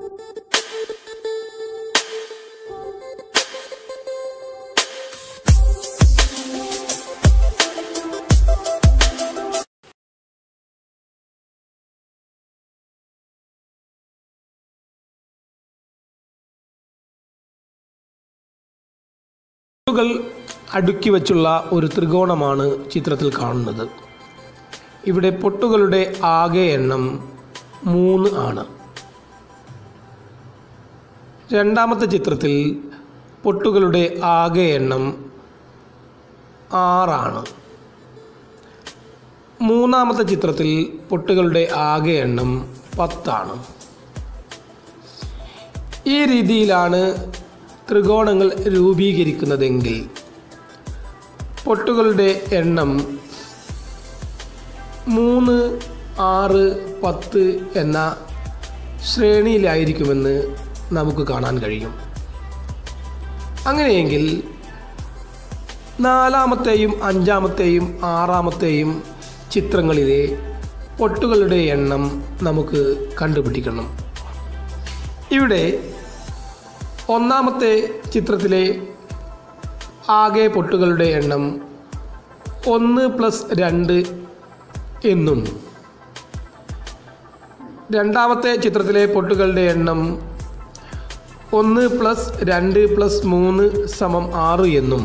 പൊട്ടുകൾ അടുക്കി വച്ചുള്ള ഒരു ത്രികോണമാണ് ചിത്രത്തിൽ കാണുന്നത് ഇവിടെ പൊട്ടുകളുടെ ആകെ എണ്ണം മൂന്ന് ആണ് രണ്ടാമത്തെ ചിത്രത്തിൽ പൊട്ടുകളുടെ ആകെ എണ്ണം ആറാണ് മൂന്നാമത്തെ ചിത്രത്തിൽ പൊട്ടുകളുടെ ആകെ എണ്ണം പത്താണ് ഈ രീതിയിലാണ് ത്രികോണങ്ങൾ രൂപീകരിക്കുന്നതെങ്കിൽ പൊട്ടുകളുടെ എണ്ണം മൂന്ന് ആറ് പത്ത് എന്ന ശ്രേണിയിലായിരിക്കുമെന്ന് നമുക്ക് കാണാൻ കഴിയും അങ്ങനെയെങ്കിൽ നാലാമത്തെയും അഞ്ചാമത്തെയും ആറാമത്തെയും ചിത്രങ്ങളിലെ പൊട്ടുകളുടെ എണ്ണം നമുക്ക് കണ്ടുപിടിക്കണം ഇവിടെ ഒന്നാമത്തെ ചിത്രത്തിലെ ആകെ പൊട്ടുകളുടെ എണ്ണം ഒന്ന് പ്ലസ് രണ്ട് എന്നും രണ്ടാമത്തെ ചിത്രത്തിലെ പൊട്ടുകളുടെ എണ്ണം ഒന്ന് പ്ലസ് രണ്ട് പ്ലസ് മൂന്ന് സമം ആറ് എന്നും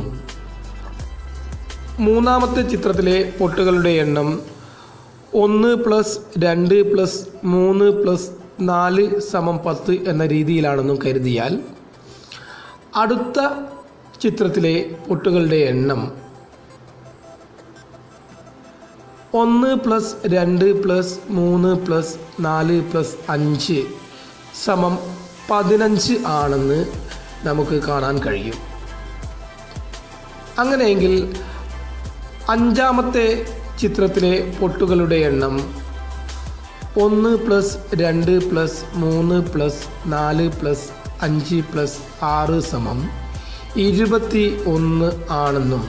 മൂന്നാമത്തെ ചിത്രത്തിലെ പൊട്ടുകളുടെ എണ്ണം ഒന്ന് പ്ലസ് രണ്ട് പ്ലസ് മൂന്ന് പ്ലസ് നാല് സമം പത്ത് എന്ന രീതിയിലാണെന്നും കരുതിയാൽ അടുത്ത ചിത്രത്തിലെ പൊട്ടുകളുടെ എണ്ണം ഒന്ന് പ്ലസ് രണ്ട് പ്ലസ് മൂന്ന് പ്ലസ് നാല് പ്ലസ് അഞ്ച് സമം പതിനഞ്ച് ആണെന്ന് നമുക്ക് കാണാൻ കഴിയും അങ്ങനെയെങ്കിൽ അഞ്ചാമത്തെ ചിത്രത്തിലെ പൊട്ടുകളുടെ എണ്ണം ഒന്ന് പ്ലസ് രണ്ട് പ്ലസ് മൂന്ന് പ്ലസ് നാല് പ്ലസ് അഞ്ച് പ്ലസ് ആറ് സമം ഇരുപത്തി ഒന്ന് ആണെന്നും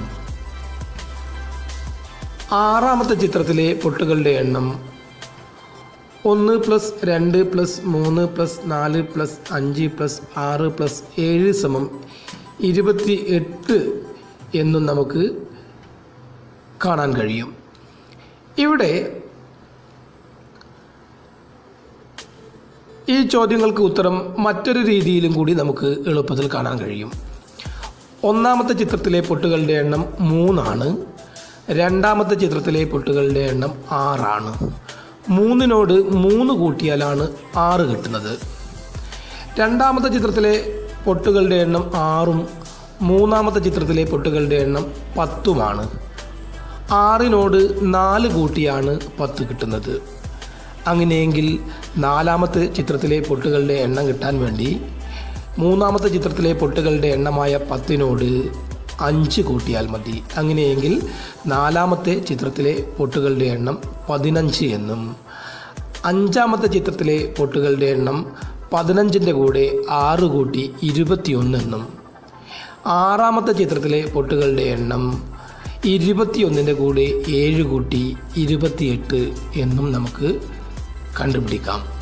ആറാമത്തെ ചിത്രത്തിലെ പൊട്ടുകളുടെ എണ്ണം ഒന്ന് പ്ലസ് രണ്ട് പ്ലസ് മൂന്ന് പ്ലസ് നാല് പ്ലസ് അഞ്ച് പ്ലസ് ആറ് പ്ലസ് ഏഴ് സമം ഇരുപത്തി എട്ട് എന്നും നമുക്ക് കാണാൻ കഴിയും ഇവിടെ ഈ ചോദ്യങ്ങൾക്ക് ഉത്തരം മറ്റൊരു രീതിയിലും കൂടി നമുക്ക് എളുപ്പത്തിൽ കാണാൻ കഴിയും ഒന്നാമത്തെ ചിത്രത്തിലെ പൊട്ടുകളുടെ എണ്ണം മൂന്നാണ് രണ്ടാമത്തെ ചിത്രത്തിലെ പൊട്ടുകളുടെ എണ്ണം ആറാണ് മൂന്നിനോട് മൂന്ന് കൂട്ടിയാലാണ് ആറ് കിട്ടുന്നത് രണ്ടാമത്തെ ചിത്രത്തിലെ പൊട്ടുകളുടെ എണ്ണം ആറും മൂന്നാമത്തെ ചിത്രത്തിലെ പൊട്ടുകളുടെ എണ്ണം പത്തുമാണ് ആറിനോട് നാല് കൂട്ടിയാണ് പത്ത് കിട്ടുന്നത് അങ്ങനെയെങ്കിൽ നാലാമത്തെ ചിത്രത്തിലെ പൊട്ടുകളുടെ എണ്ണം കിട്ടാൻ വേണ്ടി മൂന്നാമത്തെ ചിത്രത്തിലെ പൊട്ടുകളുടെ എണ്ണമായ പത്തിനോട് അഞ്ച് കൂട്ടിയാൽ മതി അങ്ങനെയെങ്കിൽ നാലാമത്തെ ചിത്രത്തിലെ പൊട്ടുകളുടെ എണ്ണം പതിനഞ്ച് എന്നും അഞ്ചാമത്തെ ചിത്രത്തിലെ പൊട്ടുകളുടെ എണ്ണം പതിനഞ്ചിൻ്റെ കൂടെ ആറ് കൂട്ടി ഇരുപത്തിയൊന്ന് എന്നും ആറാമത്തെ ചിത്രത്തിലെ പൊട്ടുകളുടെ എണ്ണം ഇരുപത്തിയൊന്നിൻ്റെ കൂടെ ഏഴ് കൂട്ടി ഇരുപത്തിയെട്ട് എന്നും നമുക്ക് കണ്ടുപിടിക്കാം